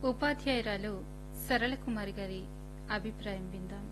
ఉపాధ్యాయురాలు సరళకుమారి గారి అభిప్రాయం విందాం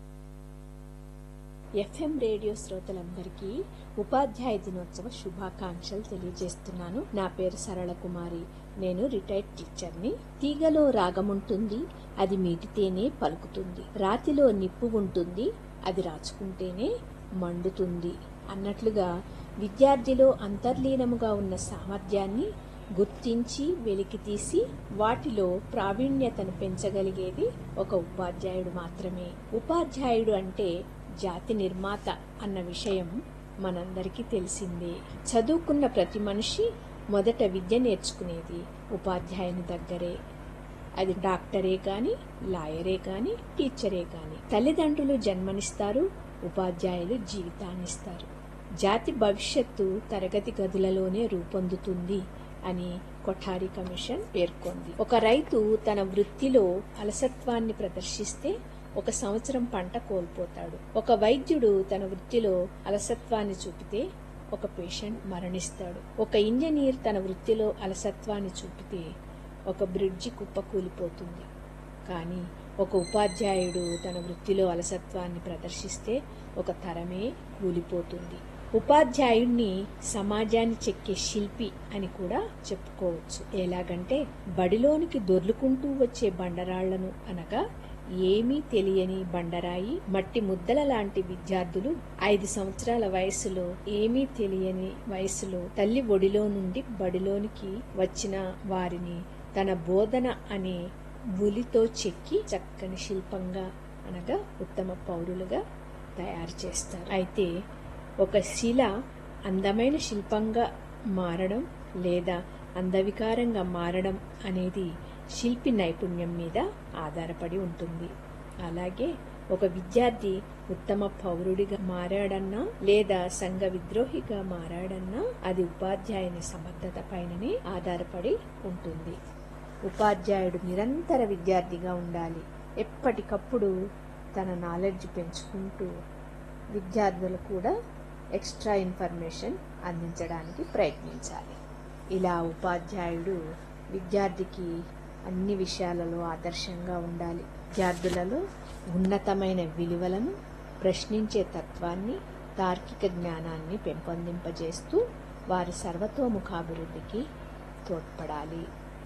ఎఫ్ఎం రేడియో శ్రోతలందరికీ ఉపాధ్యాయ దినోత్సవ శుభాకాంక్షలు తెలియజేస్తున్నాను నా పేరు సరళ కుమారి నేను రిటైర్డ్ టీచర్ని తీగలో రాగముంటుంది అది మీటితేనే పలుకుతుంది రాతిలో నిప్పు ఉంటుంది అది రాచుకుంటేనే మండుతుంది అన్నట్లుగా విద్యార్థిలో అంతర్లీనముగా ఉన్న సామర్థ్యాన్ని గుర్తించి వెలికితీసి వాటిలో ప్రావీణ్యతను పెంచగలిగేది ఒక ఉపాధ్యాయుడు మాత్రమే ఉపాధ్యాయుడు అంటే జాతి నిర్మాత అన్న విషయం మనందరికీ తెలిసిందే చదువుకున్న ప్రతి మనిషి మొదట విద్య నేర్చుకునేది ఉపాధ్యాయుని దగ్గరే అది డాక్టరే కాని లాయరే కాని టీచరే కాని తల్లిదండ్రులు జన్మనిస్తారు ఉపాధ్యాయులు జీవితాన్నిస్తారు జాతి భవిష్యత్తు తరగతి గదులలోనే రూపొందుతుంది అని కొఠారి కమిషన్ పేర్కొంది ఒక రైతు తన వృత్తిలో అలసత్వాన్ని ప్రదర్శిస్తే ఒక సంవత్సరం పంట కోల్పోతాడు ఒక వైద్యుడు తన వృత్తిలో అలసత్వాన్ని చూపితే ఒక పేషెంట్ మరణిస్తాడు ఒక ఇంజనీర్ తన వృత్తిలో అలసత్వాన్ని చూపితే ఒక బ్రిడ్జి కుప్పకూలిపోతుంది కానీ ఒక ఉపాధ్యాయుడు తన వృత్తిలో అలసత్వాన్ని ప్రదర్శిస్తే ఒక తరమే కూలిపోతుంది ఉపాధ్యాయుణ్ణి సమాజాన్ని చెక్కే శిల్పి అని కూడా చెప్పుకోవచ్చు ఎలాగంటే బడిలోనికి దొర్లుకుంటూ వచ్చే బండరాళ్లను అనగా ఏమీ తెలియని బండరాయి మట్టి ముద్దల లాంటి విద్యార్థులు ఐదు సంవత్సరాల వయసులో ఏమీ తెలియని వయసులో తల్లి ఒడిలో నుండి బడిలోనికి వచ్చిన వారిని తన బోధన అనే ఉలితో చెక్కి చక్కని శిల్పంగా అనగా ఉత్తమ పౌరులుగా తయారు చేస్తారు అయితే ఒక శిల అందమైన శిల్పంగా మారడం లేదా అందవికారంగా మారడం అనేది శిల్పి నైపుణ్యం మీద ఆధారపడి ఉంటుంది అలాగే ఒక విద్యార్థి ఉత్తమ పౌరుడిగా మారాడన్నా లేదా సంఘ విద్రోహిగా మారాడన్నా అది ఉపాధ్యాయుని సమర్థత పైననే ఆధారపడి ఉంటుంది ఉపాధ్యాయుడు నిరంతర విద్యార్థిగా ఉండాలి ఎప్పటికప్పుడు తన నాలెడ్జ్ పెంచుకుంటూ విద్యార్థులు కూడా ఎక్స్ట్రా ఇన్ఫర్మేషన్ అందించడానికి ప్రయత్నించాలి ఇలా ఉపాధ్యాయుడు విద్యార్థికి అన్ని విషయాలలో ఆదర్శంగా ఉండాలి విద్యార్థులలో ఉన్నతమైన విలువలను ప్రశ్నించే తత్వాన్ని తార్కిక జ్ఞానాన్ని పెంపొందింపజేస్తూ వారి సర్వతోముఖాభివృద్ధికి తోడ్పడాలి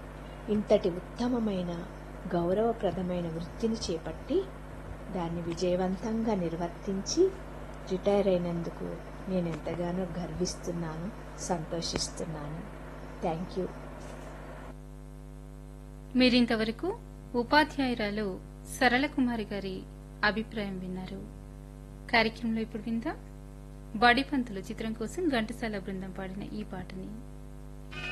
ఇంతటి ఉత్తమమైన గౌరవప్రదమైన వృత్తిని చేపట్టి దాన్ని విజయవంతంగా నిర్వర్తించి రిటైర్ అయినందుకు నేను ఎంతగానో గర్విస్తున్నాను సంతోషిస్తున్నాను థ్యాంక్ యూ మీరింతవరకు ఉపాధ్యాయురాలు సరళకుమారి గారి అభిప్రాయం విన్నారు కార్యక్రమంలో ఇప్పుడు విందాం బడి పంతులు చిత్రం కోసం ఘంటసాల బృందం పాడిన ఈ పాటని